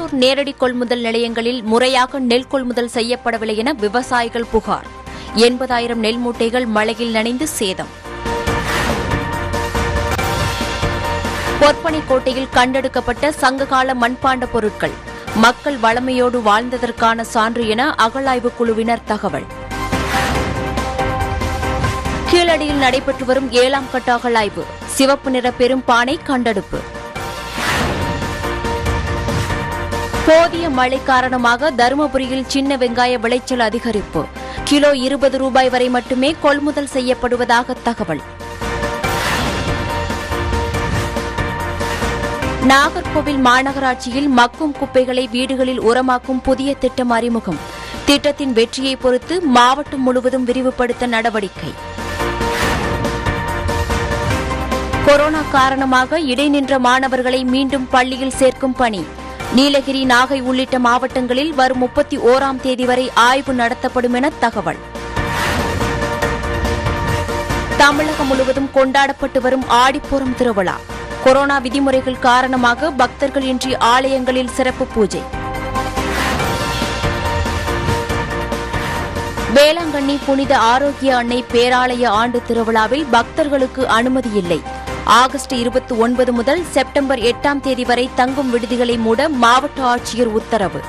கடலூர் நேரடி கொள்முதல் நிலையங்களில் முறையாக நெல் கொள்முதல் செய்யப்படவில்லை என விவசாயிகள் புகார் எண்பதாயிரம் நெல் மூட்டைகள் மழையில் நனைந்து சேதம் பொற்பனைக்கோட்டையில் கண்டெடுக்கப்பட்ட சங்ககால மண்பாண்ட பொருட்கள் மக்கள் வளமையோடு வாழ்ந்ததற்கான சான்று என அகழாய்வு குழுவினர் தகவல் கீழடியில் நடைபெற்று வரும் ஏழாம் கட்ட அகழாய்வு சிவப்பு நிற பெரும் பானை கண்டெடுப்பு போதிய மழை காரணமாக தருமபுரியில் சின்ன வெங்காய விளைச்சல் அதிகரிப்பு கிலோ இருபது ரூபாய் வரை மட்டுமே கொள்முதல் செய்யப்படுவதாக தகவல் நாகர்கோவில் மாநகராட்சியில் மக்கும் குப்பைகளை வீடுகளில் உரமாக்கும் புதிய திட்டம் அறிமுகம் திட்டத்தின் வெற்றியை பொறுத்து மாவட்டம் முழுவதும் விரிவுபடுத்த நடவடிக்கை கொரோனா காரணமாக இடைநின்ற மாணவர்களை மீண்டும் பள்ளியில் சேர்க்கும் பணி நீலகிரி நாகை உள்ளிட்ட மாவட்டங்களில் வரும் முப்பத்தி ஓராம் தேதி வரை ஆய்வு நடத்தப்படும் என தகவல் தமிழகம் முழுவதும் கொண்டாடப்பட்டு வரும் ஆடிப்பூரம் திருவிழா கொரோனா விதிமுறைகள் காரணமாக பக்தர்கள் இன்றி ஆலயங்களில் சிறப்பு பூஜை வேளாங்கண்ணி புனித ஆரோக்கிய அன்னை பேராலய ஆண்டு திருவிழாவில் பக்தர்களுக்கு அனுமதி இல்லை ஆகஸ்ட் இருபத்தி ஒன்பது முதல் செப்டம்பர் எட்டாம் தேதி வரை தங்கும் விடுதிகளை மூட மாவட்ட ஆட்சியர் உத்தரவு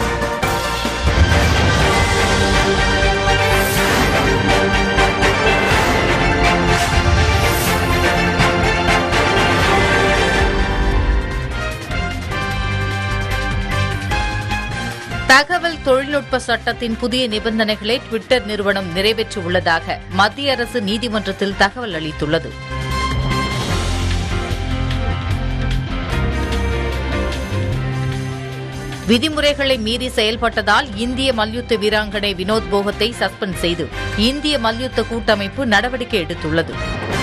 தகவல் தொழில்நுட்ப சட்டத்தின் புதிய நிபந்தனைகளை டுவிட்டர் நிறுவனம் நிறைவேற்றியுள்ளதாக மத்திய அரசு நீதிமன்றத்தில் தகவல் அளித்துள்ளது விதிமுறைகளை மீறி செயல்பட்டதால் இந்திய மல்யுத்த வீராங்கனை வினோத் போகத்தை சஸ்பெண்ட் செய்து இந்திய மல்யுத்த கூட்டமைப்பு நடவடிக்கை எடுத்துள்ளது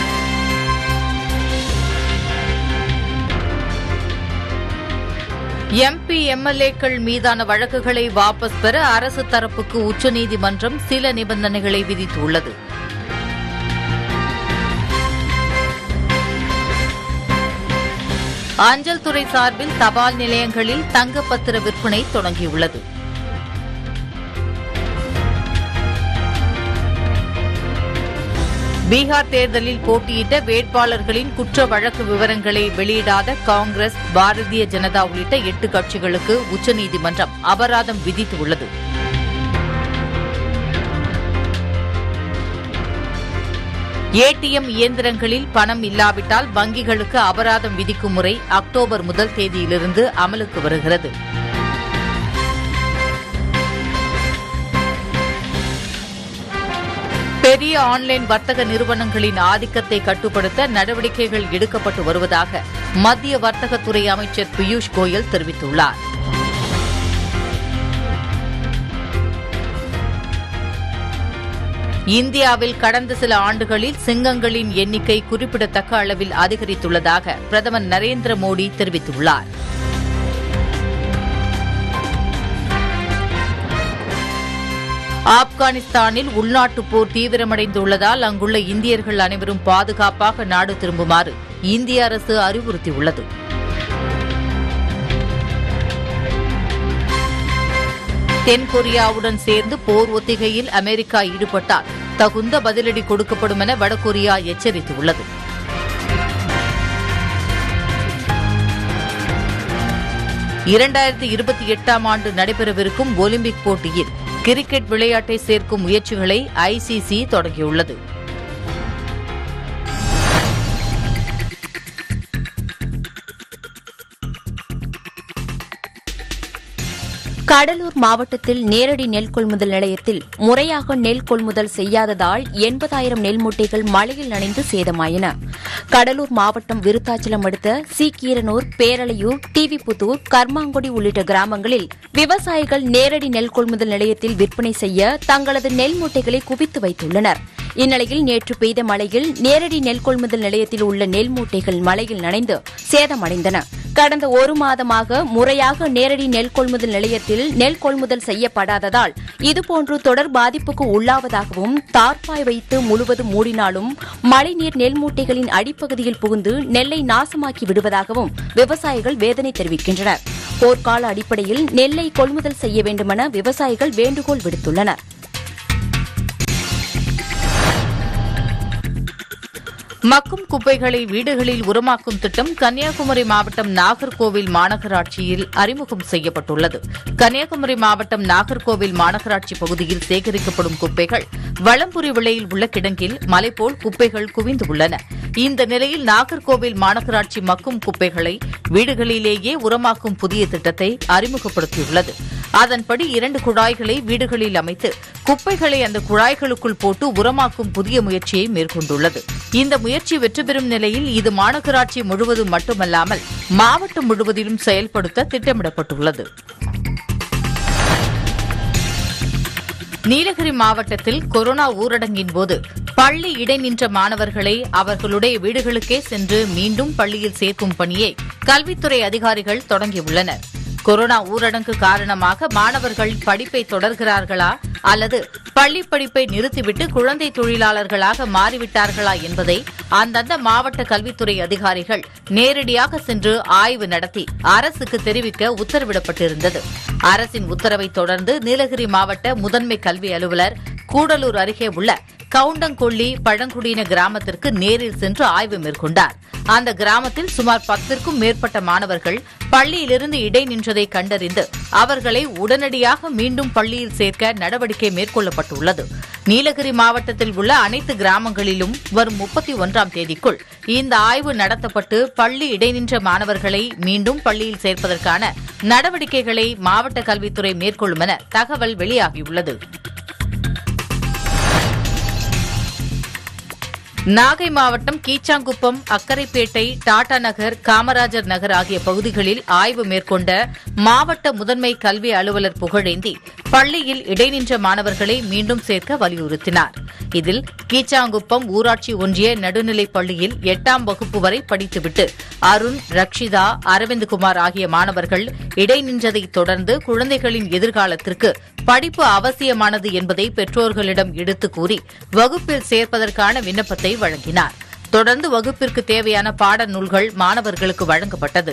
எம்பி எம்எல்ஏக்கள் மீதான வழக்குகளை வாபஸ் பெற அரசு தரப்புக்கு உச்சநீதிமன்றம் சில நிபந்தனைகளை விதித்துள்ளது அஞ்சல் துறை சார்பில் தபால் நிலையங்களில் தங்கப்பத்திர விற்பனை தொடங்கியுள்ளது பீகார் தேர்தலில் போட்டியிட்ட வேட்பாளர்களின் குற்ற வழக்கு விவரங்களை வெளியிடாத காங்கிரஸ் பாரதிய ஜனதா உள்ளிட்ட எட்டு கட்சிகளுக்கு உச்சநீதிமன்றம் அபராதம் விதித்துள்ளது ஏடிஎம் இயந்திரங்களில் பணம் இல்லாவிட்டால் வங்கிகளுக்கு அபராதம் விதிக்கும் முறை அக்டோபர் முதல் தேதியிலிருந்து அமலுக்கு வருகிறது பெரிய ஆன்லைன் வர்த்தக நிறுவனங்களின் ஆதிக்கத்தை கட்டுப்படுத்த நடவடிக்கைகள் எடுக்கப்பட்டு வருவதாக மத்திய வர்த்தகத்துறை அமைச்சர் பியூஷ் கோயல் தெரிவித்துள்ளார் இந்தியாவில் கடந்த சில ஆண்டுகளில் சிங்கங்களின் எண்ணிக்கை குறிப்பிடத்தக்க அளவில் அதிகரித்துள்ளதாக பிரதமர் நரேந்திர மோடி தெரிவித்துள்ளார் ஆப்கானிஸ்தானில் உள்நாட்டுப் போர் தீவிரமடைந்துள்ளதால் அங்குள்ள இந்தியர்கள் அனைவரும் பாதுகாப்பாக நாடு திரும்புமாறு இந்திய அரசு அறிவுறுத்தியுள்ளது தென்கொரியாவுடன் சேர்ந்து போர் ஒத்திகையில் அமெரிக்கா ஈடுபட்டால் தகுந்த பதிலடி கொடுக்கப்படும் என வடகொரியா எச்சரித்துள்ளது இரண்டாயிரத்தி இருபத்தி எட்டாம் ஆண்டு நடைபெறவிருக்கும் ஒலிம்பிக் போட்டியில் கிரிக்கெட் விளையாட்டை சேர்க்கும் முயற்சிகளை ஐசிசி தொடங்கியுள்ளது கடலூர் மாவட்டத்தில் நேரடி நெல் கொள்முதல் நிலையத்தில் முறையாக நெல் கொள்முதல் செய்யாததால் எண்பதாயிரம் நெல் மூட்டைகள் மழையில் நனைந்து சேதமாயின கடலூர் மாவட்டம் விருத்தாச்சலம் அடுத்த சீக்கீரனூர் பேரளையூர் டிவிபுத்தூர் கர்மாங்குடி உள்ளிட்ட கிராமங்களில் விவசாயிகள் நேரடி நெல் கொள்முதல் நிலையத்தில் விற்பனை செய்ய தங்களது நெல் மூட்டைகளை குவித்து வைத்துள்ளனர் இந்நிலையில் நேற்று பெய்த மழையில் நேரடி நெல் கொள்முதல் நிலையத்தில் உள்ள நெல் மூட்டைகள் மழையில் நனைந்து சேதமடைந்தன கடந்த ஒரு மாதமாக முறையாக நேரடி நெல் கொள்முதல் நிலையத்தில் நெல் கொள்முதல் செய்யப்படாததால் இதுபோன்று தொடர் பாதிப்புக்கு உள்ளாவதாகவும் தார்பாய் வைத்து முழுவதும் மூடினாலும் மழைநீர் நெல் மூட்டைகளின் அடிப்பகுதியில் புகுந்து நெல்லை நாசமாக்கி விடுவதாகவும் விவசாயிகள் வேதனை தெரிவிக்கின்றனர் போர்க்கால அடிப்படையில் நெல்லை கொள்முதல் செய்ய வேண்டுமென விவசாயிகள் வேண்டுகோள் விடுத்துள்ளனர் மக்கும் குப்பைகளை வீடுகளில் உரமாக்கும் திட்டம் கன்னியாகுமரி மாவட்டம் நாகர்கோவில் மாநகராட்சியில் அறிமுகம் செய்யப்பட்டுள்ளது கன்னியாகுமரி மாவட்டம் நாகர்கோவில் மாநகராட்சி பகுதியில் சேகரிக்கப்படும் குப்பைகள் வளம்புரி விலையில் உள்ள கிடங்கில் மலைபோல் குப்பைகள் குவிந்து உள்ளன இந்த நிலையில் நாகர்கோவில் மாநகராட்சி மக்கும் குப்பைகளை வீடுகளிலேயே உரமாக்கும் புதிய திட்டத்தை அறிமுகப்படுத்தியுள்ளது அதன்படி இரண்டு குழாய்களை வீடுகளில் அமைத்து குப்பைகளை அந்த குழாய்களுக்குள் போட்டு உரமாக்கும் புதிய முயற்சியை மேற்கொண்டுள்ளது இந்த முயற்சி வெற்றி பெறும் நிலையில் இது மாநகராட்சி முழுவதும் மட்டுமல்லாமல் மாவட்டம் முழுவதிலும் செயல்படுத்த திட்டமிடப்பட்டுள்ளது நீலகிரி மாவட்டத்தில் கொரோனா ஊரடங்கின் போது பள்ளி இடைநின்ற மாணவர்களை அவர்களுடைய வீடுகளுக்கே சென்று மீண்டும் பள்ளியில் சேர்க்கும் பணியை கல்வித்துறை அதிகாரிகள் தொடங்கியுள்ளனர் கொரோனா ஊரடங்கு காரணமாக மாணவர்கள் படிப்பை தொடர்கிறார்களா அல்லது பள்ளி படிப்பை நிறுத்திவிட்டு குழந்தை தொழிலாளர்களாக மாறிவிட்டார்களா என்பதை அந்தந்த மாவட்ட கல்வித்துறை அதிகாரிகள் நேரடியாக சென்று ஆய்வு நடத்தி அரசுக்கு தெரிவிக்க உத்தரவிடப்பட்டிருந்தது அரசின் உத்தரவை தொடர்ந்து நீலகிரி மாவட்ட முதன்மை கல்வி அலுவலர் கூடலூர் அருகே உள்ள கவுண்டங்கொள்ளி பழங்குடியின கிராமத்திற்கு நேரில் சென்று ஆய்வு மேற்கொண்டார் அந்த கிராமத்தில் சுமார் பத்திற்கும் மேற்பட்ட மாணவர்கள் பள்ளியிலிருந்து இடைநின்றதை கண்டறிந்து அவர்களை உடனடியாக மீண்டும் பள்ளியில் சேர்க்க நடவடிக்கை மேற்கொள்ளப்பட்டுள்ளது நீலகிரி மாவட்டத்தில் உள்ள அனைத்து கிராமங்களிலும் வரும் முப்பத்தி ஒன்றாம் தேதிக்குள் இந்த ஆய்வு நடத்தப்பட்டு பள்ளி இடைநின்ற மாணவர்களை மீண்டும் பள்ளியில் சேர்ப்பதற்கான நடவடிக்கைகளை மாவட்ட கல்வித்துறை மேற்கொள்ளும் என தகவல் வெளியாகியுள்ளது நாகை மாவட்டம் கீச்சாங்குப்பம் அக்கரைப்பேட்டை டாடா நகர் காமராஜர் நகர் ஆகிய பகுதிகளில் ஆய்வு மேற்கொண்ட மாவட்ட முதன்மை கல்வி அலுவலர் புகழேந்தி பள்ளியில் இடைநின்ற மாணவர்களை மீண்டும் சேர்க்க வலியுறுத்தினார் இதில் கீச்சாங்குப்பம் ஊராட்சி ஒன்றிய நடுநிலைப் பள்ளியில் எட்டாம் வகுப்பு வரை படித்துவிட்டு அருண் ரக்ஷிதா அரவிந்த்குமார் ஆகிய மாணவர்கள் இடைநின்றதை தொடர்ந்து குழந்தைகளின் எதிர்காலத்திற்கு படிப்பு அவசியமானது என்பதை பெற்றோர்களிடம் எடுத்துக் கூறி வகுப்பில் சேர்ப்பதற்கான விண்ணப்பத்தை வழங்கினார் தொடர்ந்து வகுப்பிற்கு தேவையான பாட நூல்கள் மாணவர்களுக்கு வழங்கப்பட்டது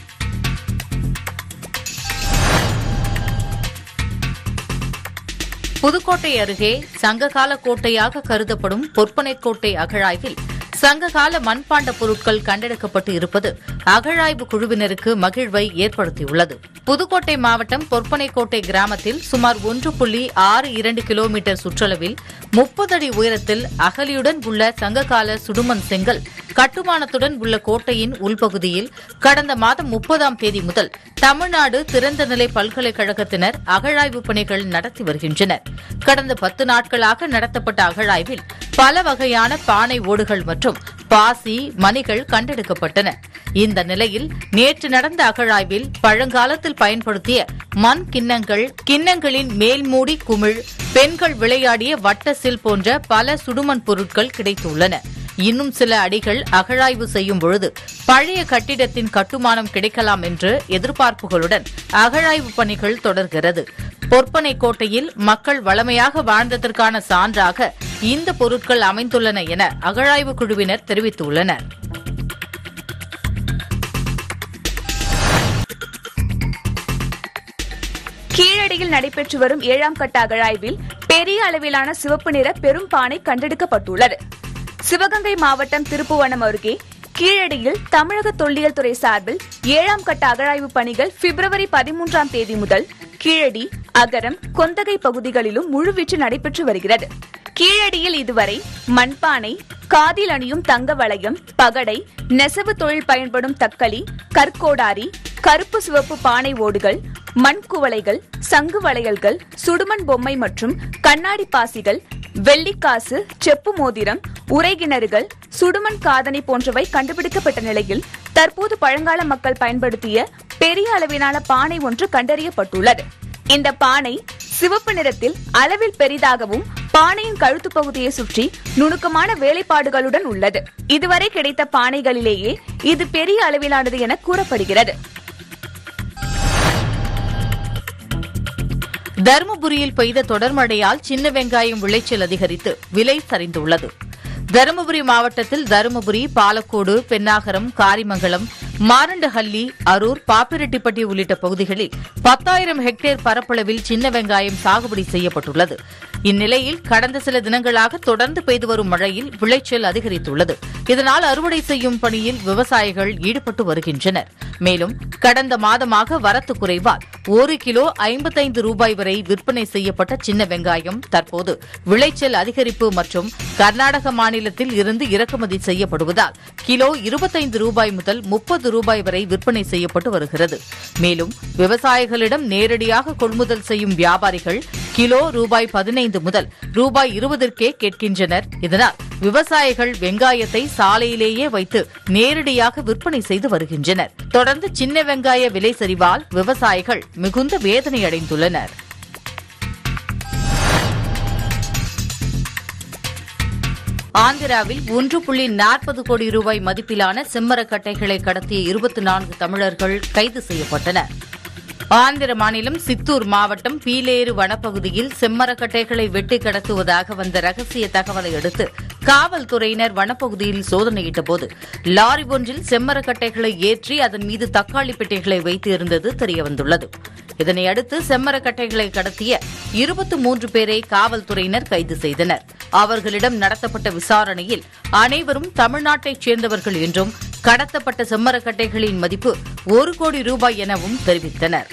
புதுக்கோட்டை அருகே சங்ககால கோட்டையாக கருதப்படும் பொற்பனைக்கோட்டை அகழாய்வில் சங்ககால மண்பாண்ட பொருட்கள் கண்டெடுக்கப்பட்டு இருப்பது அகழாய்வு குழுவினருக்கு மகிழ்வை ஏற்படுத்தியுள்ளது புதுக்கோட்டை மாவட்டம் பொற்பனைக்கோட்டை கிராமத்தில் சுமார் ஒன்று புள்ளி ஆறு இரண்டு கிலோமீட்டர் சுற்றளவில் முப்பது அடி உயரத்தில் அகலியுடன் உள்ள சங்ககால சுடுமண் செங்கல் கட்டுமானத்துடன் உள்ள கோட்டையின் உள்பகுதியில் கடந்த மாதம் முப்பதாம் தேதி முதல் தமிழ்நாடு திறந்தநிலை பல்கலைக்கழகத்தினர் அகழாய்வு பணிகள் நடத்தி வருகின்றனர் கடந்த பத்து நாட்களாக நடத்தப்பட்ட அகழாய்வில் பல வகையான பானை ஓடுகள் மற்றும் பாசி மணிகள் கண்டெடுக்கப்பட்டன இந்த நிலையில் நேற்று நடந்த அகழாய்வில் பழங்காலத்தில் பயன்படுத்திய மண் கிண்ணங்கள் கிண்ணங்களின் மேல்மூடி குமிழ் பெண்கள் விளையாடிய வட்ட சில் போன்ற பல சுடுமண் பொருட்கள் கிடைத்துள்ளன இன்னும் சில அடிகள் அகழாய்வு செய்யும் பொழுது பழைய கட்டிடத்தின் கட்டுமானம் கிடைக்கலாம் என்று எதிர்பார்ப்புகளுடன் அகழாய்வு பணிகள் தொடர்கிறது பொற்பனை கோட்டையில் மக்கள் வளமையாக வாழ்ந்ததற்கான சான்றாக இந்த பொருட்கள் அமைந்துள்ளன என அகழாய்வு குழுவினர் தெரிவித்துள்ளனர் கீழடியில் நடைபெற்று வரும் ஏழாம் கட்ட அகழாய்வில் பெரிய அளவிலான சிவப்பு நிற பெரும் பானை கண்டெடுக்கப்பட்டுள்ளது சிவகங்கை மாவட்டம் திருப்புவனம் அருகே கீழடியில் தமிழக தொல்லியல் துறை சார்பில் ஏழாம் கட்ட அகழாய்வு பணிகள் பிப்ரவரி பதிமூன்றாம் தேதி முதல் கீழடி அகரம் கொந்தகை பகுதிகளிலும் முழுவீச்சு நடைபெற்று வருகிறது கீழடியில் இதுவரை மண்பானை காதில் அணியும் தங்க வளையம் பகடை நெசவு தொழில் பயன்படும் தக்களி கற்கோடாரி கருப்பு சிவப்பு பானை ஓடுகள் மண் குவளைகள் சங்கு வளையல்கள் சுடுமண் பொம்மை மற்றும் கண்ணாடி பாசிகள் வெள்ளிக்காசு செப்பு மோதிரம் உரைகிணறுகள் சுடுமண் காதணி போன்றவை கண்டுபிடிக்கப்பட்ட நிலையில் தற்போது பழங்கால மக்கள் பயன்படுத்திய பெரிய அளவிலான பானை ஒன்று கண்டறியப்பட்டுள்ளது இந்த பானை சிவப்பு நிறத்தில் அளவில் பெரிதாகவும் பானையின் கழுத்து பகுதியை சுற்றி நுணுக்கமான வேலைப்பாடுகளுடன் உள்ளது இதுவரை கிடைத்த பானைகளிலேயே இது பெரிய அளவிலானது என கூறப்படுகிறது தருமபுரியில் பெய்த தொடர் மழையால் சின்ன வெங்காயம் விளைச்சல் அதிகரித்து விலை சரிந்துள்ளது தருமபுரி மாவட்டத்தில் தருமபுரி பாலக்கோடு பென்னாகரம் காரிமங்கலம் மாரண்டஹள்ளி அரூர் பாப்பிரெட்டிப்பட்டி உள்ளிட்ட பகுதிகளில் பத்தாயிரம் ஹெக்டேர் பரப்பளவில் சின்ன வெங்காயம் சாகுபடி செய்யப்பட்டுள்ளது இந்நிலையில் கடந்த சில தினங்களாக தொடர்ந்து பெய்து வரும் மழையில் விளைச்சல் அதிகரித்துள்ளது இதனால் அறுவடை செய்யும் பணியில் விவசாயிகள் ஈடுபட்டு வருகின்றனர் மேலும் கடந்த மாதமாக வரத்து குறைவால் ஒரு கிலோ ஐம்பத்தைந்து ரூபாய் வரை விற்பனை செய்யப்பட்ட சின்ன வெங்காயம் தற்போது விளைச்சல் அதிகரிப்பு மற்றும் கர்நாடக மாநிலத்தில் இருந்து இறக்குமதி செய்யப்படுவதால் கிலோ இருபத்தைந்து ரூபாய் முதல் முப்பது ரூபாய் வரை விற்பனை செய்யப்பட்டு வருகிறது மேலும் விவசாயிகளிடம் நேரடியாக கொள்முதல் செய்யும் வியாபாரிகள் கிலோ ரூபாய் பதினைந்து முதல் ரூபாய் இருபதற்கே கேட்கின்றனர் இதனால் விவசாயிகள் வெங்காயத்தை சாலையிலேயே வைத்து நேரடியாக விற்பனை செய்து வருகின்றனர் தொடர்ந்து சின்ன வெங்காய விலை சரிவால் விவசாயிகள் மிகுந்த வேதனை அடைந்துள்ளனர் ஆந்திராவில் ஒன்று புள்ளி நாற்பது கோடி ரூபாய் மதிப்பிலான செம்மரக்கட்டைகளை கடத்திய இருபத்தி நான்கு தமிழர்கள் கைது செய்யப்பட்டனர் ஆந்திர மாநிலம் சித்தூர் மாவட்டம் பீலேறு வனப்பகுதியில் செம்மரக்கட்டைகளை வெட்டி கடத்துவதாக வந்த ரகசிய தகவலை அடுத்து காவல்துறையினர் வனப்பகுதியில் சோதனையிட்டபோது லாரி ஒன்றில் செம்மரக்கட்டைகளை ஏற்றி அதன் மீது தக்காளி பெட்டைகளை வைத்து இருந்தது தெரியவந்துள்ளது இதனையடுத்து செம்மரக்கட்டைகளை கடத்திய இருபத்தி மூன்று பேரை காவல்துறையினர் கைது செய்தனர் அவர்களிடம் நடத்தப்பட்ட விசாரணையில் அனைவரும் தமிழ்நாட்டைச் சேர்ந்தவர்கள் என்றும் கடத்தப்பட்ட செம்மரக்கட்டைகளின் மதிப்பு ஒரு கோடி ரூபாய் எனவும் தெரிவித்தனர்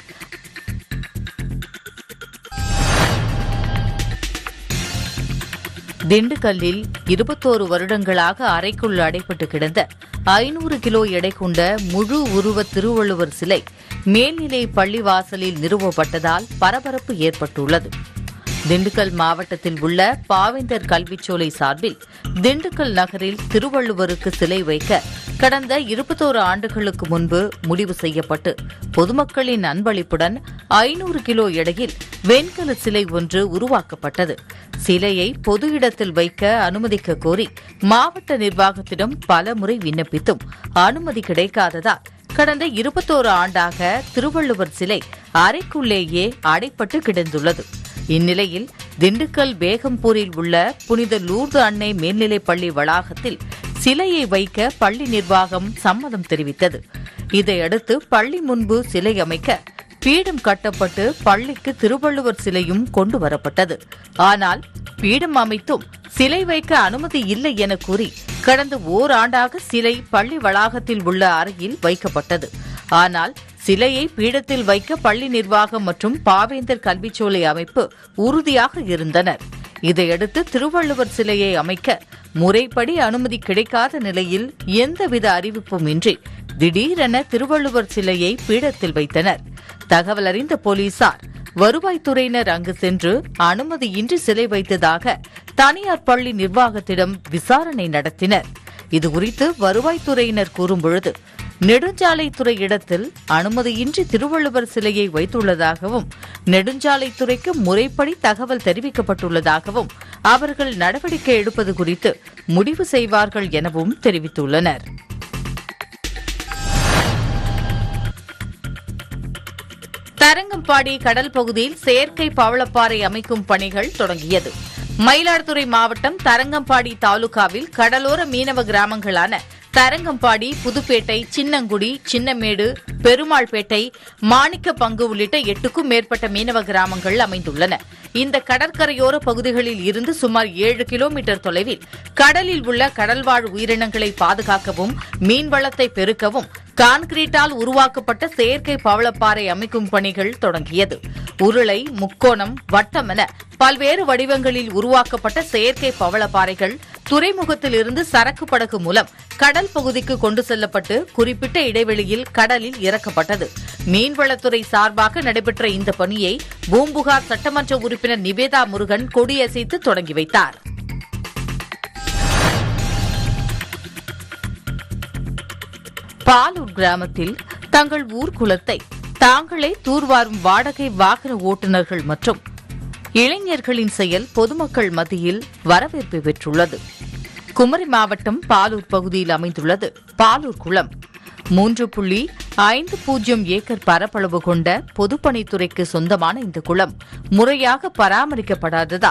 திண்டுக்கல்லில் இருபத்தோரு வருடங்களாக அறைக்குள் அடைப்பட்டு கிடந்த ஐநூறு கிலோ எடை கொண்ட முழு உருவ திருவள்ளுவர் சிலை மேல்நிலை பள்ளிவாசலில் நிறுவப்பட்டதால் பரபரப்பு ஏற்பட்டுள்ளது திண்டுக்கல் மாவட்டத்தில் உள்ள பாவேந்தர் கல்விச்சோலை சார்பில் திண்டுக்கல் நகரில் திருவள்ளுவருக்கு சிலை வைக்க கடந்த இருபத்தோரு ஆண்டுகளுக்கு முன்பு முடிவு செய்யப்பட்டு பொதுமக்களின் அன்பளிப்புடன் ஐநூறு கிலோ எடையில் வெண்கல சிலை ஒன்று உருவாக்கப்பட்டது சிலையை பொது இடத்தில் வைக்க அனுமதிக்க கோரி மாவட்ட நிர்வாகத்திடம் பல முறை விண்ணப்பித்தும் அனுமதி கிடைக்காததால் கடந்த இருபத்தோரு ஆண்டாக திருவள்ளுவர் சிலை அறைக்குள்ளேயே அடைப்பட்டு கிடந்துள்ளது இந்நிலையில் திண்டுக்கல் பேகம்பூரில் உள்ள புனித லூர்து அன்னை மேல்நிலைப் பள்ளி வளாகத்தில் சிலையை வைக்க பள்ளி நிர்வாகம் சம்மதம் தெரிவித்தது இதையடுத்து பள்ளி முன்பு சிலை அமைக்க பீடம் கட்டப்பட்டு பள்ளிக்கு திருவள்ளுவர் சிலையும் கொண்டு வரப்பட்டது ஆனால் பீடம் அமைத்தும் சிலை வைக்க அனுமதி இல்லை என கூறி கடந்த ஓராண்டாக சிலை பள்ளி வளாகத்தில் உள்ள அறையில் வைக்கப்பட்டது ஆனால் சிலையை பீடத்தில் வைக்க பள்ளி நிர்வாகம் மற்றும் பாவேந்தர் கல்விச்சோலை அமைப்பு உறுதியாக இருந்தனர் இதையடுத்து திருவள்ளுவர் சிலையை அமைக்க முறைப்படி அனுமதி கிடைக்காத நிலையில் எந்தவித அறிவிப்பும் இன்றி திடீரென திருவள்ளுவர் சிலையை பீடத்தில் வைத்தனர் தகவல் அறிந்த போலீசார் வருவாய்த்துறையினர் அங்கு சென்று அனுமதியின்றி சிலை வைத்ததாக தனியார் பள்ளி நிர்வாகத்திடம் விசாரணை நடத்தினர் இதுகுறித்து வருவாய்த்துறையினர் கூறும்பொழுது நெடுஞ்சாலைத்துறை இடத்தில் அனுமதியின்றி திருவள்ளுவர் சிலையை வைத்துள்ளதாகவும் நெடுஞ்சாலைத்துறைக்கு முறைப்படி தகவல் தெரிவிக்கப்பட்டுள்ளதாகவும் அவர்கள் நடவடிக்கை எடுப்பது குறித்து முடிவு செய்வார்கள் எனவும் தெரிவித்துள்ளனர் தரங்கம்பாடி கடல் பகுதியில் செயற்கை பவளப்பாறை அமைக்கும் பணிகள் தொடங்கியது மயிலாடுதுறை மாவட்டம் தரங்கம்பாடி தாலுகாவில் கடலோர மீனவ கிராமங்களான தரங்கம்பாடி புதுப்பேட்டை சின்னங்குடி சின்னமேடு பெருமாள்பேட்டை மாணிக்க பங்கு உள்ளிட்ட எட்டுக்கும் மேற்பட்ட மீனவ கிராமங்கள் அமைந்துள்ளன இந்த கடற்கரையோர பகுதிகளில் இருந்து சுமார் ஏழு கிலோமீட்டர் தொலைவில் கடலில் உள்ள கடல்வாழ் உயிரினங்களை பாதுகாக்கவும் மீன்வளத்தை பெருக்கவும் கான்கிரீட்டால் உருவாக்கப்பட்ட செயற்கை பவளப்பாறை அமைக்கும் பணிகள் தொடங்கியது உருளை முக்கோணம் வட்டம் என பல்வேறு வடிவங்களில் உருவாக்கப்பட்ட செயற்கை பவளப்பாறைகள் துறைமுகத்தில் இருந்து சரக்கு படகு மூலம் கடல் பகுதிக்கு கொண்டு செல்லப்பட்டு குறிப்பிட்ட இடைவெளியில் கடலில் இறக்கப்பட்டது மீன்வளத்துறை சார்பாக நடைபெற்ற இந்த பணியை பூம்புகார் சட்டமன்ற உறுப்பினர் நிவேதா முருகன் கொடியசைத்து தொடங்கி வைத்தார் பாலூர் கிராமத்தில் தங்கள் ஊர் குளத்தை தாங்களே தூர்வாரும் வாடகை வாகன ஓட்டுநர்கள் மற்றும் இளைஞர்களின் செயல் பொதுமக்கள் மத்தியில் வரவேற்பு பெற்றுள்ளது குமரி மாவட்டம் பாலூர் பகுதியில் அமைந்துள்ளது பாலூர் குளம் மூன்று புள்ளி ஐந்து பூஜ்ஜியம் ஏக்கர் பரப்பளவு கொண்ட பொதுப்பணித்துறைக்கு சொந்தமான இந்த குளம் முறையாக பராமரிக்கப்படாததால்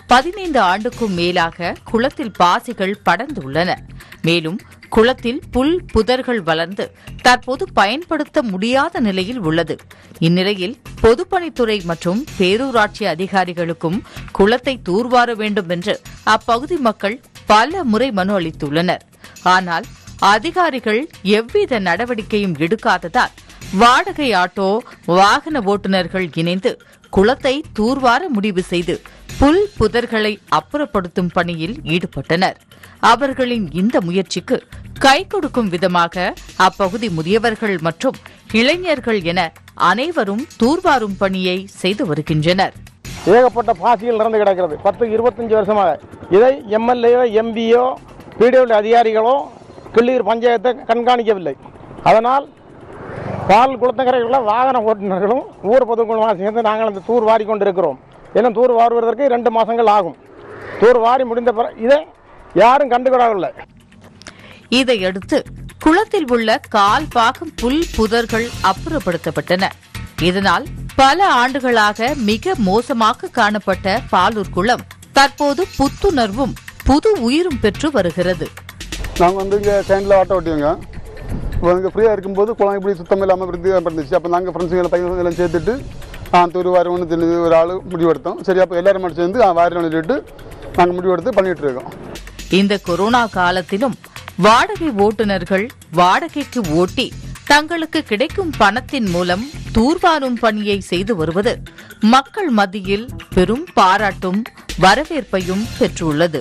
பதினைந்து ஆண்டுக்கும் மேலாக குளத்தில் பாசிகள் படர்ந்துள்ளன மேலும் குளத்தில் புல் புதர்கள் வளர்ந்து தற்போது பயன்படுத்த முடியாத நிலையில் உள்ளது இந்நிலையில் பொதுப்பணித்துறை மற்றும் பேரூராட்சி அதிகாரிகளுக்கும் குளத்தை தூர்வார வேண்டும் என்று அப்பகுதி மக்கள் பல முறை மனு அளித்துள்ளனர் ஆனால் அதிகாரிகள் எவ்வித நடவடிக்கையும் எடுக்காததால் வாடகை ஆட்டோ வாகன ஓட்டுநர்கள் இணைந்து குளத்தை தூர்வார முடிவு செய்து புல் புதர்களை அப்புறப்படுத்தும் பணியில் ஈடுபட்டனர் அவர்களின் இந்த முயற்சிக்கு கை கொடுக்கும் விதமாக அப்பகுதி முதியவர்கள் மற்றும் இளைஞர்கள் என அனைவரும் தூர்வாரும் பணியை செய்து வருகின்றனர் ஏகப்பட்ட பாசிகள் நடந்து கிடக்கிறது பத்து இருபத்தஞ்சு வருஷமாக இதை எம்எல்ஏயோ எம்பியோ பிடிஓ அதிகாரிகளோ கிள்ளியூர் பஞ்சாயத்தை கண்காணிக்கவில்லை அதனால் பால் குளத்தங்கரையில் வாகன ஓட்டுநர்களும் ஊர் பொதுக்குழுமாக சேர்ந்து நாங்கள் அந்த தூர் வாரி கொண்டு இருக்கிறோம் இன்னும் தூர் வாருவதற்கு ரெண்டு மாதங்கள் ஆகும் தூர் வாரி முடிந்த பிறகு இதை யாரும் கண்டுகொள்ளவில்லை இதையடுத்து குளத்தில் உள்ள கால் பாகம் புல் புதர்கள் அப்புறப்படுத்தப்பட்டன இதனால் பல ஆண்டுகளாக மிக மோசமாக காணப்பட்ட பாலூர் குளம் தற்போது புத்துணர்வும் புது உயிரும் பெற்று வருகிறது நாங்கள் வந்து இங்கே சேண்டில் ஆட்டோ ஓட்டியோங்க இப்போ இங்கே ஃப்ரீயாக இருக்கும்போது குளம் இப்படி சுத்தம் இல்லாமல் விருத்தியாக இருந்துச்சு அப்போ நாங்கள் ஃப்ரெண்ட்ஸுங்களை பையன் எல்லாம் சேர்த்துட்டு ஆ தூர் வாரி ஒன்று தெரிஞ்சு ஒரு ஆள் முடிவெடுத்தோம் சரி அப்போ எல்லாரும் மட்டும் சேர்ந்து ஆ, வாரி சொல்லிட்டு நாங்கள் முடிவெடுத்து பண்ணிகிட்டு இருக்கோம் இந்த கொரோனா காலத்திலும் வாடகை ஓட்டுநர்கள் வாடகைக்கு ஓட்டி தங்களுக்கு கிடைக்கும் பணத்தின் மூலம் தூர்வாரும் பணியை செய்து வருவது மக்கள் மத்தியில் பெரும் பாராட்டும் வரவேற்பையும் பெற்றுள்ளது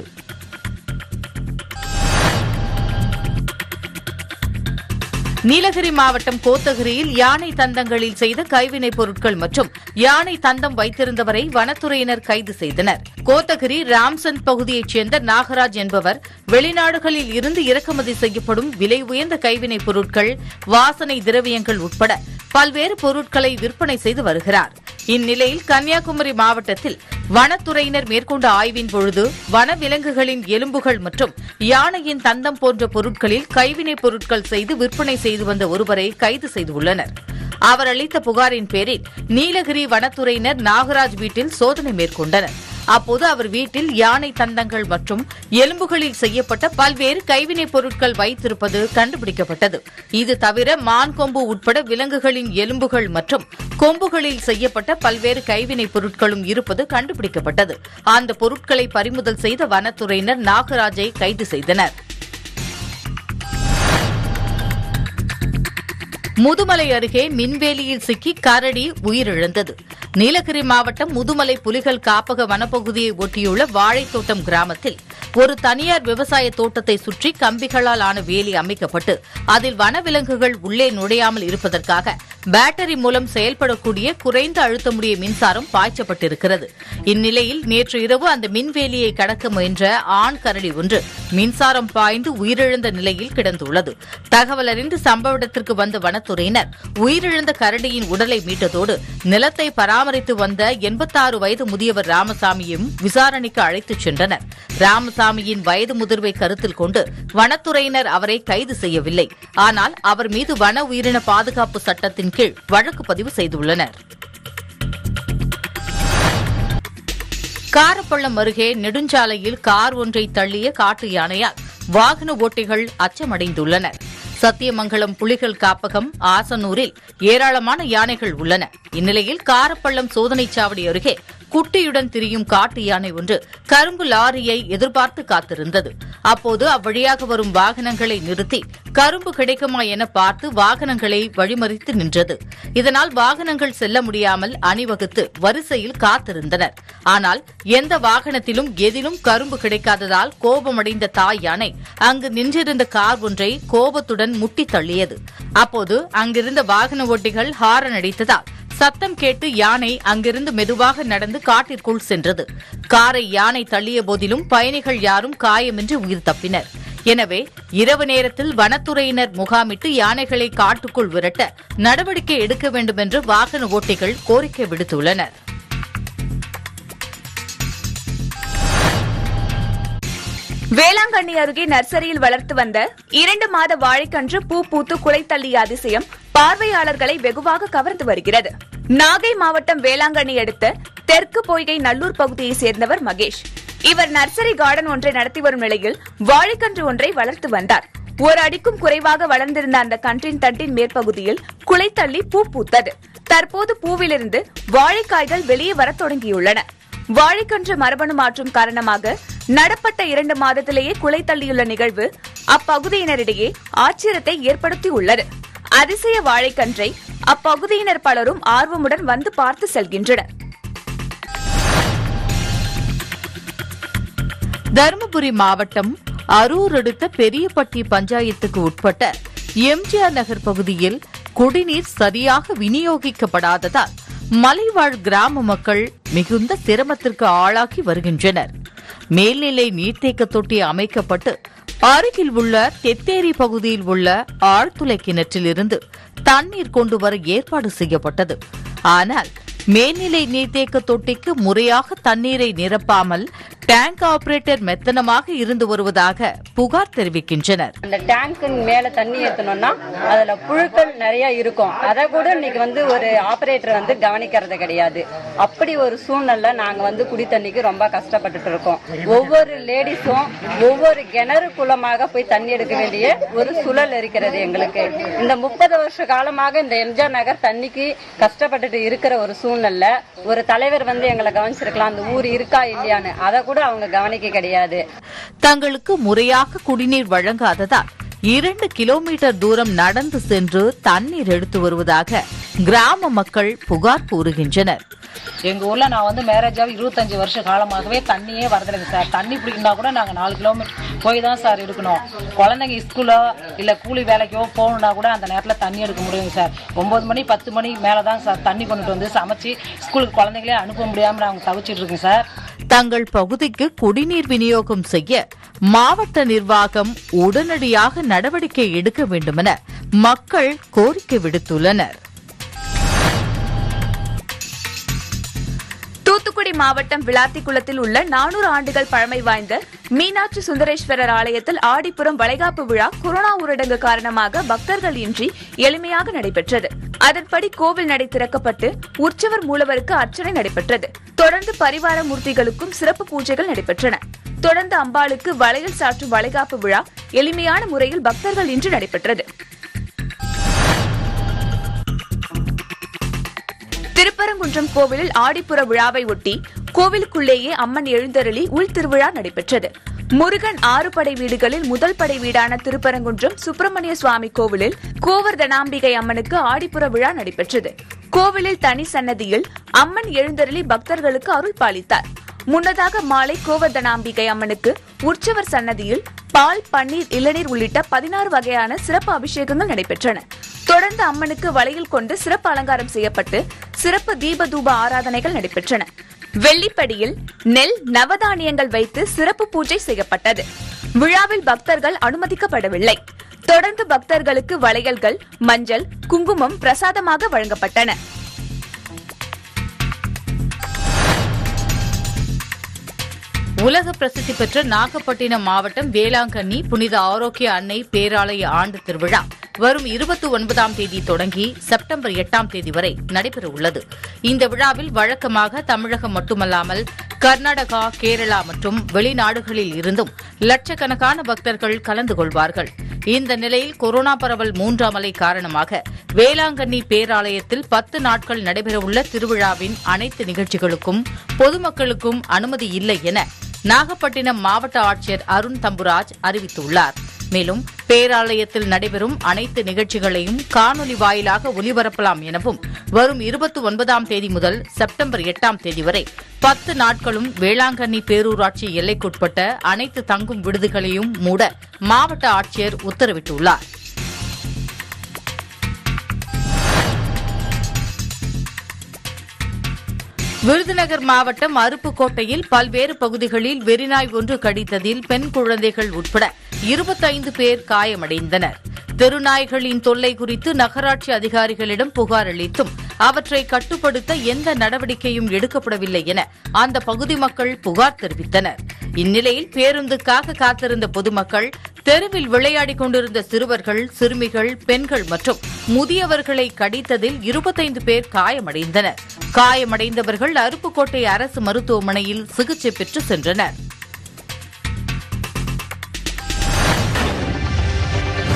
நீலகிரி மாவட்டம் கோத்தகிரியில் யானை தந்தங்களில் செய்த கைவினைப் பொருட்கள் மற்றும் யானை தந்தம் வைத்திருந்தவரை வனத்துறையினர் கைது செய்தனர் கோத்தகிரி ராம்சந்த் பகுதியைச் சேர்ந்த நாகராஜ் என்பவர் வெளிநாடுகளில் இருந்து இறக்குமதி செய்யப்படும் விலை உயர்ந்த கைவினைப் பொருட்கள் வாசனை திரவியங்கள் உட்பட பல்வேறு பொருட்களை விற்பனை செய்து வருகிறார் இந்நிலையில் கன்னியாகுமரி மாவட்டத்தில் வனத்துறையினர் மேற்கொண்ட ஆய்வின் பொழுது வனவிலங்குகளின் எலும்புகள் மற்றும் யானையின் தந்தம் போன்ற பொருட்களில் கைவினைப் பொருட்கள் செய்து விற்பனை செய்து வந்த ஒருவரை கைது செய்துள்ளனர் அவர் அளித்த புகாரின் பேரில் நீலகிரி வனத்துறையினர் நாகராஜ் வீட்டில் சோதனை மேற்கொண்டனர் அப்போது அவர் வீட்டில் யானை தந்தங்கள் மற்றும் எலும்புகளில் செய்யப்பட்ட பல்வேறு கைவினைப் பொருட்கள் வைத்திருப்பது கண்டுபிடிக்கப்பட்டது இது தவிர மான் கொம்பு உட்பட விலங்குகளின் எலும்புகள் மற்றும் கொம்புகளில் செய்யப்பட்ட பல்வேறு கைவினைப் பொருட்களும் இருப்பது கண்டுபிடிக்கப்பட்டது அந்த பொருட்களை பறிமுதல் செய்த வனத்துறையினர் நாகராஜை கைது செய்தனர் முதுமலை அருகே மின்வேலியில் சிக்கி கரடி உயிரிழந்தது நீலகிரி மாவட்டம் முதுமலை புலிகள் காப்பக வனப்பகுதியை ஒட்டியுள்ள வாழைத்தோட்டம் கிராமத்தில் ஒரு தனியார் விவசாய தோட்டத்தை சுற்றி கம்பிகளால் ஆன வேலி அமைக்கப்பட்டு அதில் வனவிலங்குகள் உள்ளே நுழையாமல் இருப்பதற்காக பேட்டரி மூலம் செயல்படக்கூடிய குறைந்த அழுத்தமுடைய மின்சாரம் பாய்ச்சப்பட்டிருக்கிறது இந்நிலையில் நேற்று இரவு அந்த மின்வேலியை கடக்க முயன்ற ஆண் கரடி ஒன்று மின்சாரம் பாய்ந்து உயிரிழந்த நிலையில் கிடந்துள்ளது தகவல் அறிந்து சம்பவ இடத்திற்கு வந்த வனத்துறையினர் உயிரிழந்த கரடியின் உடலை மீட்டதோடு நிலத்தை பராமரித்து வந்த எண்பத்தாறு வயது முதியவர் ராமசாமியும் விசாரணைக்கு அழைத்துச் சென்றனர் ராமசாமியின் வயது முதிர்வை கருத்தில் கொண்டு வனத்துறையினர் அவரை கைது செய்யவில்லை ஆனால் அவர் மீது வன உயிரின பாதுகாப்பு சட்டத்தின் கீழ் வழக்கு பதிவு செய்துள்ளனர் காரப்பள்ளம் அருகே நெடுஞ்சாலையில் கார் ஒன்றை தள்ளிய காட்டு யானையால் வாகன ஓட்டிகள் அச்சமடைந்துள்ளனர் சத்தியமங்கலம் புலிகள் காப்பகம் ஆசனூரில் ஏராளமான யானைகள் உள்ளன இந்நிலையில் காரப்பள்ளம் சோதனைச் சாவடி அருகே குட்டியுடன் திரியும் காட்டு யானை ஒன்று கரும்பு லாரியை எதிர்பார்த்து காத்திருந்தது அப்போது அவ்வழியாக வரும் வாகனங்களை நிறுத்தி கரும்பு கிடைக்குமா என பார்த்து வாகனங்களை வழிமறித்து நின்றது இதனால் வாகனங்கள் செல்ல முடியாமல் அணிவகுத்து வரிசையில் காத்திருந்தனர் ஆனால் எந்த வாகனத்திலும் எதிலும் கரும்பு கிடைக்காததால் கோபமடைந்த தாய் யானை அங்கு நின்றிருந்த கார் ஒன்றை கோபத்துடன் முட்டி தள்ளியது அப்போது அங்கிருந்த வாகன ஓட்டிகள் ஹாரன் அடித்ததால் சத்தம் கேட்டு யானை அங்கிருந்து மெதுவாக நடந்து காட்டிற்குள் சென்றது காரை யானை தள்ளிய போதிலும் பயணிகள் யாரும் காயமின்றி உயிர் தப்பினர் எனவே இரவு நேரத்தில் வனத்துறையினர் முகாமிட்டு யானைகளை காட்டுக்குள் விரட்ட நடவடிக்கை எடுக்க வேண்டும் என்று வாகன ஓட்டிகள் கோரிக்கை விடுத்துள்ளனர் வேளாங்கண்ணி அருகே நர்சரியில் வளர்த்து வந்த இரண்டு மாத வாழைக்கன்று பூ பூத்து குலை தள்ளிய அதிசயம் பார்வையாளர்களை வெகுவாக கவர்ந்து வருகிறது நாகை மாவட்டம் வேளாங்கண்ணி அடுத்த தெற்கு பொய்கை நல்லூர் பகுதியைச் சேர்ந்தவர் மகேஷ் இவர் நர்சரி கார்டன் ஒன்றை நடத்தி வரும் நிலையில் வாழைக்கன்று ஒன்றை வளர்த்து வந்தார் ஒரு அடிக்கும் குறைவாக வளர்ந்திருந்த அந்த கன்றின் தட்டின் மேற்பகுதியில் குலைத்தள்ளி பூ பூத்தது தற்போது பூவிலிருந்து வாழைக்காய்கள் வெளியே வரத் தொடங்கியுள்ளன வாழைக்கன்று மரபணு மாற்றம் காரணமாக நடப்பட்ட இரண்டு மாதத்திலேயே குலை தள்ளியுள்ள நிகழ்வு அப்பகுதியினரிடையே ஆச்சரியத்தை ஏற்படுத்தியுள்ளது அதிசய வாழைக்கன்றை அப்பகுதியினர் பலரும் ஆர்வமுடன் வந்து பார்த்து செல்கின்றனர் தருமபுரி மாவட்டம் அரூர் அடுத்த பெரியப்பட்டி பஞ்சாயத்துக்கு உட்பட்ட எம்ஜிஆர் நகர் பகுதியில் குடிநீர் சரியாக விநியோகிக்கப்படாததால் மலைவாழ் கிராம மக்கள் மிகுந்த சிரமத்திற்கு ஆளாகி வருகின்றனர் மேல்நிலை நீர்த்தேக்க தொட்டி அமைக்கப்பட்டு அருகில் உள்ள தெத்தேரி பகுதியில் உள்ள ஆழ்துளை கிணற்றிலிருந்து தண்ணீர் கொண்டு வர ஏற்பாடு செய்யப்பட்டது ஆனால் மேல்நிலை நீர்த்தேக்க தொட்டிக்கு முறையாக தண்ணீரை நிரப்பாமல் டேங்க் ஆபரேட்டர் மெத்தனமாக இருந்து வருவதாக புகார் தெரிவிக்கின்றனர் அந்த டேங்க்கு மேல தண்ணி ஏத்தணும்னா அதுல புழுக்கள் நிறைய இருக்கும் அதை கூட இன்னைக்கு வந்து ஒரு ஆபரேட்டர் வந்து கவனிக்கிறது கிடையாது அப்படி ஒரு சூழ்நிலை நாங்க வந்து குடி தண்ணிக்கு ரொம்ப கஷ்டப்பட்டுட்டு இருக்கோம் ஒவ்வொரு லேடிஸும் ஒவ்வொரு கிணறு குளமாக போய் தண்ணி எடுக்க வேண்டிய ஒரு சுழல் இருக்கிறது எங்களுக்கு இந்த முப்பது வருஷ காலமாக இந்த எம்ஜிஆர் நகர் தண்ணிக்கு கஷ்டப்பட்டுட்டு இருக்கிற ஒரு சூழ்நிலை ஒரு தலைவர் வந்து எங்களை கவனிச்சிருக்கலாம் அந்த ஊர் இருக்கா இல்லையான்னு அதை கூட அவங்க கவனிக்க கிடையாது தங்களுக்கு முறையாக குடிநீர் வழங்காததால் இரண்டு கிலோமீட்டர் தூரம் நடந்து சென்று தண்ணீர் எடுத்து வருவதாக கிராம மக்கள் புகார் கூறுகின்றனர் எங்க ஊர்ல நான் வந்து மேரேஜ் ஆகி இருபத்தஞ்சு வருஷ காலமாகவே தண்ணியே வரதில்லைங்க சார் தண்ணி பிடிக்கணும்னா கூட நாங்க நாலு கிலோமீட்டர் போய் தான் சார் எடுக்கணும் குழந்தைங்க ஸ்கூலோ இல்ல கூலி வேலைக்கோ போகணும்னா கூட அந்த நேரத்துல தண்ணி எடுக்க முடியுங்க சார் ஒன்பது மணி பத்து மணி மேல தான் சார் தண்ணி கொண்டுட்டு வந்து சமைச்சு ஸ்கூலுக்கு குழந்தைங்களே அனுப்ப முடியாம நாங்க தவிச்சிட்டு இருக்கோம் சார் தங்கள் பகுதிக்கு குடிநீர் விநியோகம் செய்ய மாவட்ட நிர்வாகம் உடனடியாக நடவடிக்கை எடுக்க வேண்டுமென மக்கள் கோரிக்கை விடுத்துள்ளனர் தூத்துக்குடி மாவட்டம் விளாத்திக்குளத்தில் உள்ள நானூறு ஆண்டுகள் பழமை வாய்ந்த மீனாட்சி சுந்தரேஸ்வரர் ஆலயத்தில் ஆடிப்புறம் வளைகாப்பு விழா கொரோனா ஊரடங்கு காரணமாக பக்தர்கள் இன்றி எளிமையாக நடைபெற்றது அதன்படி கோவில் நடை திறக்கப்பட்டு உற்சவர் மூலவருக்கு அர்ச்சனை நடைபெற்றது தொடர்ந்து பரிவார மூர்த்திகளுக்கும் சிறப்பு பூஜைகள் நடைபெற்றன தொடர்ந்து அம்பாளுக்கு வளையல் சாற்றும் வளைகாப்பு விழா எளிமையான முறையில் பக்தர்கள் இன்றி நடைபெற்றது திருப்பரங்குன்றம் கோவிலில் ஆடிப்புற விழாவை ஒட்டி கோவிலுக்குள்ளேயே அம்மன் எழுந்தருளி உள் திருவிழா நடைபெற்றது முருகன் ஆறு படை வீடுகளில் முதல் படை வீடான திருப்பரங்குன்றம் சுப்பிரமணிய சுவாமி கோவிலில் கோவர்தனாம்பிகை அம்மனுக்கு ஆடிப்புற விழா நடைபெற்றது கோவிலில் தனி சன்னதியில் அம்மன் எழுந்தருளி பக்தர்களுக்கு அருள் பாலித்தார் முன்னதாக மாலை கோவர்தனாம்பிகை அம்மனுக்கு உற்சவர் சன்னதியில் பால் பன்னீர் இளநீர் உள்ளிட்ட பதினாறு வகையான சிறப்பு அபிஷேகங்கள் நடைபெற்றன தொடர்ந்து அம்மனுக்கு வளையல் கொண்டு சிறப்பு அலங்காரம் செய்யப்பட்டு சிறப்பு தீப தூப ஆராதனைகள் நடைபெற்றன வெள்ளிப்படியில் நெல் நவதானியங்கள் வைத்து சிறப்பு பூஜை செய்யப்பட்டது விழாவில் பக்தர்கள் அனுமதிக்கப்படவில்லை தொடர்ந்து பக்தர்களுக்கு வளையல்கள் மஞ்சள் குங்குமம் பிரசாதமாக வழங்கப்பட்டன உலக பிரசித்தி பெற்ற நாகப்பட்டினம் மாவட்டம் வேளாங்கண்ணி புனித ஆரோக்கிய அன்னை பேராலய ஆண்டு திருவிழா வரும் இருபத்தி ஒன்பதாம் தேதி தொடங்கி செப்டம்பர் எட்டாம் தேதி வரை நடைபெறவுள்ளது இந்த விழாவில் வழக்கமாக தமிழகம் மட்டுமல்லாமல் கர்நாடகா கேரளா மற்றும் வெளிநாடுகளில் இருந்தும் லட்சக்கணக்கான பக்தர்கள் கலந்து கொள்வார்கள் இந்த நிலையில் கொரோனா பரவல் மூன்றாம் அலை காரணமாக வேளாங்கண்ணி பேராலயத்தில் பத்து நாட்கள் நடைபெறவுள்ள திருவிழாவின் அனைத்து நிகழ்ச்சிகளுக்கும் பொதுமக்களுக்கும் அனுமதி இல்லை என நாகப்பட்டினம் மாவட்ட ஆட்சியர் அருண் தம்புராஜ் அறிவித்துள்ளார் மேலும் பேராலயத்தில் நடைபெறும் அனைத்து நிகழ்ச்சிகளையும் காணொலி வாயிலாக ஒலிபரப்பலாம் எனவும் வரும் இருபத்தி ஒன்பதாம் தேதி முதல் செப்டம்பர் எட்டாம் தேதி வரை பத்து நாட்களும் வேளாங்கண்ணி பேரூராட்சி எல்லைக்குட்பட்ட அனைத்து தங்கும் விடுதிகளையும் மூட மாவட்ட ஆட்சியர் உத்தரவிட்டுள்ளார் விருதுநகர் மாவட்டம் அருப்புக்கோட்டையில் பல்வேறு பகுதிகளில் வெறிநாய் ஒன்று கடித்ததில் பெண் குழந்தைகள் உட்பட இருபத்தைந்து பேர் காயமடைந்தனர் தெருநாய்களின் தொல்லை குறித்து நகராட்சி அதிகாரிகளிடம் புகார் அளித்தும் அவற்றை கட்டுப்படுத்த எந்த நடவடிக்கையும் எடுக்கப்படவில்லை என அந்த பகுதி மக்கள் புகார் தெரிவித்தனர் இந்நிலையில் பேருந்துக்காக காத்திருந்த பொதுமக்கள் தெருவில் விளையாடிக் கொண்டிருந்த சிறுவர்கள் சிறுமிகள் பெண்கள் மற்றும் முதியவர்களை கடித்ததில் இருபத்தைந்து பேர் காயமடைந்தனர் காயமடைந்தவர்கள் அருப்புக்கோட்டை அரசு மருத்துவமனையில் சிகிச்சை பெற்று சென்றனர்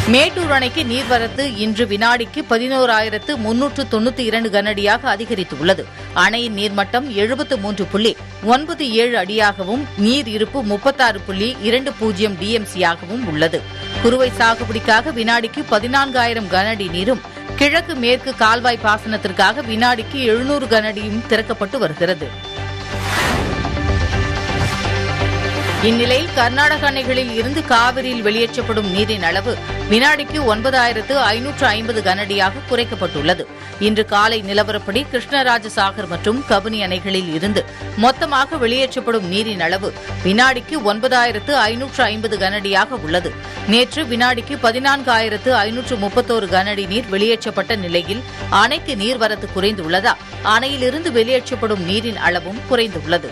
மேட்டூர் அணைக்கு நீர்வரத்து இன்று வினாடிக்கு பதினோராயிரத்து முன்னூற்று தொண்ணூத்தி இரண்டு கனஅடியாக அதிகரித்துள்ளது அணையின் நீர்மட்டம் எழுபத்து மூன்று புள்ளி ஒன்பது ஏழு அடியாகவும் நீர் இருப்பு முப்பத்தாறு புள்ளி இரண்டு பூஜ்ஜியம் டிஎம்சியாகவும் உள்ளது குறுவை சாகுபடிக்காக வினாடிக்கு பதினான்காயிரம் கனஅடி நீரும் கிழக்கு மேற்கு கால்வாய் பாசனத்திற்காக வினாடிக்கு எழுநூறு கனஅடியும் திறக்கப்பட்டு வருகிறது இந்நிலையில் கர்நாடக அணைகளில் இருந்து காவிரியில் வெளியேற்றப்படும் நீரின் அளவு வினாடிக்கு ஒன்பதாயிரத்து ஐநூற்று ஐம்பது கனஅடியாக குறைக்கப்பட்டுள்ளது இன்று காலை நிலவரப்படி கிருஷ்ணராஜ சாகர் மற்றும் கபினி அணைகளில் இருந்து மொத்தமாக வெளியேற்றப்படும் நீரின் அளவு வினாடிக்கு ஒன்பதாயிரத்து ஐநூற்று ஐம்பது கனஅடியாக உள்ளது நேற்று வினாடிக்கு பதினான்காயிரத்து ஐநூற்று முப்பத்தோரு கனஅடி நீர் வெளியேற்றப்பட்ட நிலையில் அணைக்கு நீர்வரத்து குறைந்துள்ளதால் அணையிலிருந்து வெளியேற்றப்படும் நீரின் அளவும் குறைந்துள்ளது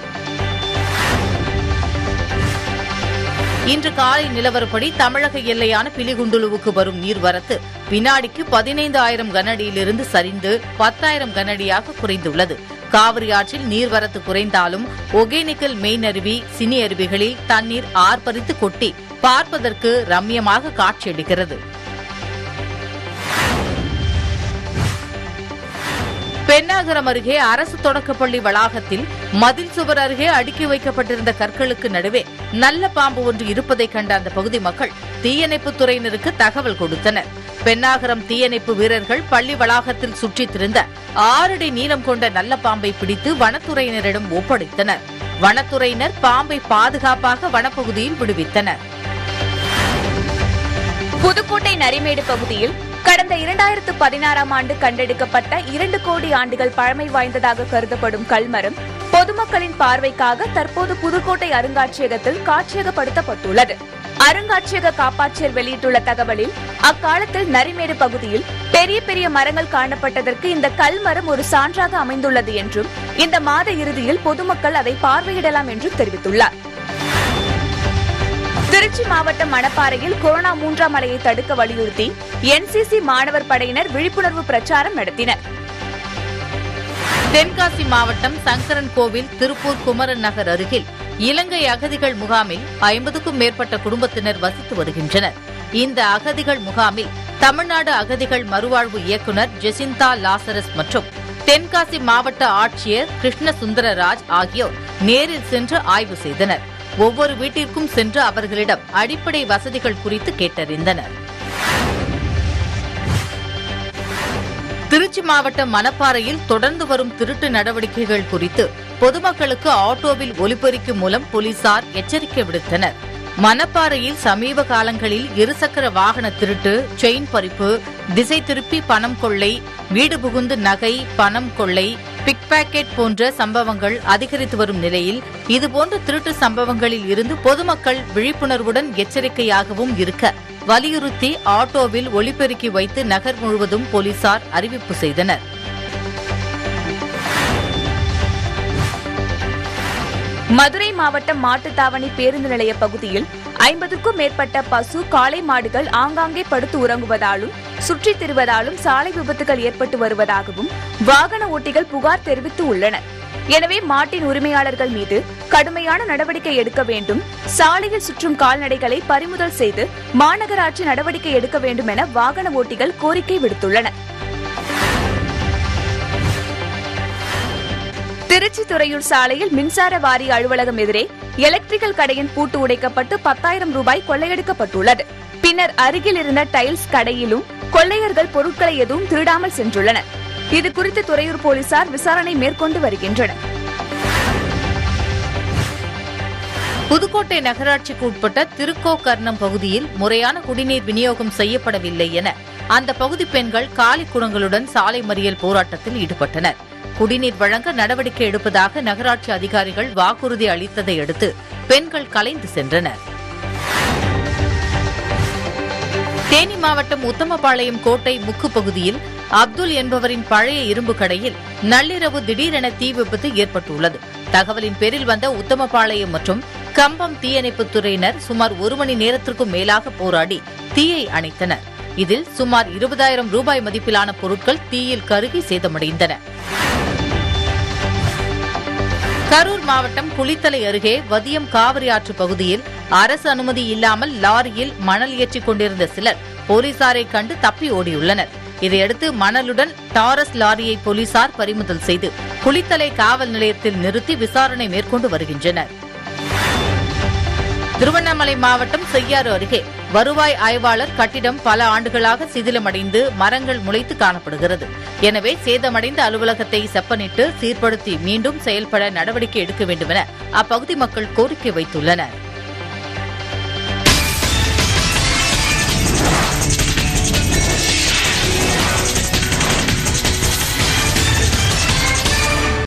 இன்று காலை நிலவரப்படி தமிழக எல்லையான பிலிகுண்டுலுவுக்கு வரும் நீர்வரத்து வினாடிக்கு பதினைந்து ஆயிரம் கனஅடியிலிருந்து சரிந்து பத்தாயிரம் கனஅடியாக குறைந்துள்ளது காவிரி ஆற்றில் நீர்வரத்து குறைந்தாலும் ஒகேனிக்கல் மெயின் அருவி சினி அருவிகளில் தண்ணீர் ஆர்ப்பரித்து கொட்டி பார்ப்பதற்கு ரம்யமாக காட்சியளிக்கிறது பெண்ணாகரம் அருகே அரசு தொடக்கப்பள்ளி வளாகத்தில் மதில் சுவர் அருகே அடுக்கி வைக்கப்பட்டிருந்த கற்களுக்கு நடுவே நல்ல பாம்பு ஒன்று இருப்பதை கண்ட அந்த பகுதி மக்கள் தீயணைப்புத் துறையினருக்கு தகவல் கொடுத்தனர் பெண்ணாகரம் தீயணைப்பு வீரர்கள் பள்ளி வளாகத்தில் சுற்றித் திரிந்த ஆறடி நீளம் கொண்ட நல்ல பாம்பை பிடித்து வனத்துறையினரிடம் ஒப்படைத்தனர் வனத்துறையினர் பாம்பை பாதுகாப்பாக வனப்பகுதியில் விடுவித்தனர் புதுக்கோட்டை நரிமேடு பகுதியில் கடந்த இரண்டாயிரத்து பதினாறாம் ஆண்டு கண்டெடுக்கப்பட்ட இரண்டு கோடி ஆண்டுகள் பழமை வாய்ந்ததாக கருதப்படும் கல்மரம் பொதுமக்களின் பார்வைக்காக தற்போது புதுக்கோட்டை அருங்காட்சியகத்தில் காட்சியகப்படுத்தப்பட்டுள்ளது அருங்காட்சியக காப்பாட்சியர் வெளியிட்டுள்ள தகவலில் அக்காலத்தில் நரிமேடு பகுதியில் பெரிய பெரிய மரங்கள் காணப்பட்டதற்கு இந்த கல்மரம் ஒரு சான்றாக அமைந்துள்ளது என்றும் இந்த மாத இறுதியில் பொதுமக்கள் அதை பார்வையிடலாம் என்றும் தெரிவித்துள்ளார் திருச்சி மாவட்டம் மணப்பாறையில் கொரோனா மூன்றாம் அலையை தடுக்க வலியுறுத்தி என்சிசி மாணவர் படையினர் விழிப்புணர்வு பிரச்சாரம் நடத்தினர் தென்காசி மாவட்டம் சங்கரன் கோவில் திருப்பூர் குமரன் நகர் அருகில் இலங்கை அகதிகள் முகாமில் ஐம்பதுக்கும் மேற்பட்ட குடும்பத்தினர் வசித்து வருகின்றனர் இந்த அகதிகள் முகாமில் தமிழ்நாடு அகதிகள் மறுவாழ்வு இயக்குநர் ஜெசிந்தா லாசரஸ் மற்றும் தென்காசி மாவட்ட ஆட்சியர் கிருஷ்ண சுந்தரராஜ் ஆகியோர் நேரில் சென்று ஆய்வு செய்தனர் ஒவ்வொரு வீட்டிற்கும் சென்று அவர்களிடம் அடிப்படை வசதிகள் குறித்து கேட்டறிந்தனர் திருச்சி மாவட்டம் மணப்பாறையில் தொடர்ந்து வரும் திருட்டு நடவடிக்கைகள் குறித்து பொதுமக்களுக்கு ஆட்டோவில் ஒலிபெருக்கி மூலம் போலீசார் எச்சரிக்கை விடுத்தனர் மணப்பாறையில் சமீப காலங்களில் இருசக்கர வாகன திருட்டு செயின் பறிப்பு திசை திருப்பி பணம் கொள்ளை வீடு புகுந்து நகை பணம் கொள்ளை பிக் பாக்கெட் போன்ற சம்பவங்கள் அதிகரித்து வரும் நிலையில் இதுபோன்ற திருட்டு சம்பவங்களில் இருந்து பொதுமக்கள் விழிப்புணர்வுடன் எச்சரிக்கையாகவும் இருக்க வலியுறுத்தி ஆட்டோவில் ஒலிபெருக்கி வைத்து நகர் முழுவதும் போலீசார் அறிவிப்பு செய்தனர் மதுரை மாவட்டம் மாட்டுத்தாவணி பேருந்து நிலைய பகுதியில் ஐம்பதுக்கும் மேற்பட்ட பசு காளை மாடுகள் ஆங்காங்கே படுத்து உறங்குவதாலும் சுற்றித் திரிவதாலும் சாலை விபத்துகள் ஏற்பட்டு வருவதாகவும் வாகன ஓட்டிகள் புகார் தெரிவித்து உள்ளனர் எனவே மாட்டின் உரிமையாளர்கள் மீது கடுமையான நடவடிக்கை எடுக்க வேண்டும் சாலையில் சுற்றும் கால்நடைகளை பறிமுதல் செய்து மாநகராட்சி நடவடிக்கை எடுக்க வேண்டும் என வாகன ஓட்டிகள் கோரிக்கை விடுத்துள்ளனர் திருச்சி துறையூர் சாலையில் மின்சார வாரிய அலுவலகம் எதிரே எலக்ட்ரிக்கல் கடையின் பூட்டு உடைக்கப்பட்டு பத்தாயிரம் ரூபாய் கொள்ளையடிக்கப்பட்டுள்ளது பின்னர் அருகில் இருந்த டைல்ஸ் கடையிலும் கொள்ளையர்கள் பொருட்களை எதுவும் திருடாமல் சென்றுள்ளனர் இது குறித்து துறையூர் போலீசார் விசாரணை மேற்கொண்டு வருகின்றனர் புதுக்கோட்டை நகராட்சிக்கு உட்பட்ட திருக்கோக்கர்ணம் பகுதியில் முறையான குடிநீர் விநியோகம் செய்யப்படவில்லை என அந்த பகுதி பெண்கள் காலி குடங்களுடன் சாலை மறியல் போராட்டத்தில் ஈடுபட்டனர் குடிநீர் வழங்க நடவடிக்கை எடுப்பதாக நகராட்சி அதிகாரிகள் வாக்குறுதி அளித்ததை அடுத்து பெண்கள் கலைந்து சென்றனர் தேனி மாவட்டம் உத்தமபாளையம் கோட்டை முக்கு பகுதியில் அப்துல் என்பவரின் பழைய இரும்பு கடையில் நள்ளிரவு திடீரென தீ விபத்து ஏற்பட்டுள்ளது தகவலின் பேரில் வந்த உத்தமபாளையம் மற்றும் கம்பம் தீயணைப்புத் துறையினர் சுமார் ஒரு மணி நேரத்திற்கும் மேலாக போராடி தீயை அணைத்தனர் இதில் சுமார் இருபதாயிரம் ரூபாய் மதிப்பிலான பொருட்கள் தீயில் கருகி சேதமடைந்தன கரூர் மாவட்டம் குளித்தலை அருகே வதியம் காவிரி ஆற்று பகுதியில் அரசு அனுமதி இல்லாமல் லாரியில் மணல் ஏற்றிக் கொண்டிருந்த சிலர் போலீசாரை கண்டு தப்பி ஓடியுள்ளனர் இதையடுத்து மணலுடன் டாரஸ் லாரியை போலீசார் பறிமுதல் செய்து குளித்தலை காவல் நிலையத்தில் நிறுத்தி விசாரணை மேற்கொண்டு வருகின்றனர் திருவண்ணாமலை மாவட்டம் செய்யாறு அருகே வருவாய் ஆய்வாளர் கட்டிடம் பல ஆண்டுகளாக சிதிலமடைந்து மரங்கள் முளைத்து காணப்படுகிறது எனவே சேதமடைந்த அலுவலகத்தை செப்பனிட்டு சீர்படுத்தி மீண்டும் செயல்பட நடவடிக்கை எடுக்க வேண்டுமென அப்பகுதி மக்கள் கோரிக்கை வைத்துள்ளனர்